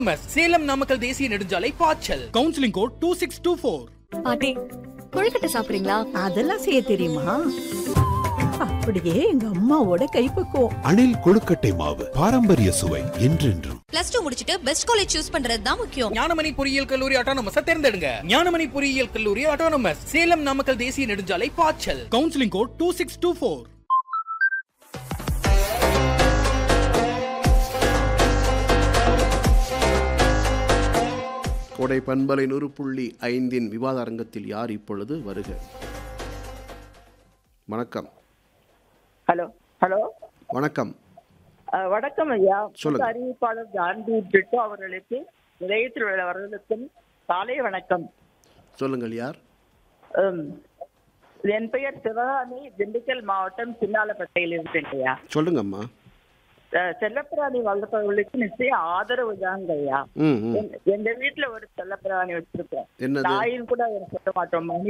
சேலம் நாமக்கல் தேசிய நெடுஞ்சாலை பாய்ச்சல் counselling code two six two four பாட்டி கொழுக்கட்டை சாப்பிடுறீங்களா அதெல்லாம் செய்ய தெரியுமா அப்படியே எங்க அம்மாவோட கைப்பக்குவம் அணில் கொழுக்கட்டை மாவு பாரம்பரிய சுவை என்றென்றும் பிளஸ் டூ முடிச்சிட்டு பெஸ்ட் காலேஜ் சூஸ் பண்றது தான் முக்கியம் ஞானமணி பொறியியல் கல்லூரி ஆட்டோனமஸ் தேர்ந்தெடுங்க ஞானமணி பொறியியல் கல்லூரி ஆட்டோனமஸ் சேலம் நாமக்கல் தேசிய நெடுஞ்சாலை பாய்ச்சல் counselling code two six two four கோடை பண்பலை நூறு புள்ளி ஐந்தின் விவாத அரங்கத்தில் யார் இப்பொழுது வருக வணக்கம் ஹலோ ஹலோ வணக்கம் அஹ், வணக்கம் ஐயா சொல்லுங்க. அறிவிப்பாளர் காந்தி பிட்டு அவர்களுக்கு நிலையத்தில் உள்ளவர்களுக்கும் காலை வணக்கம் சொல்லுங்கள் யார் உம், என் பெயர் சிவகாமி திண்டுக்கல் மாவட்டம் சின்னாலப்பட்டையில் இருக்கேன் ஐயா சொல்லுங்கம்மா அஹ், செல்லப்பிராணி வளர்ப்பவர்களுக்கு நிச்சயம் ஆதரவு தாங்க ஐயா ம் ம் எங்க- எங்க வீட்டுல ஒரு செல்லப்பிராணி வச்சிருக்கோம் என்னது நாயின் கூட அவர் சொல்ல மாட்டோம் மணி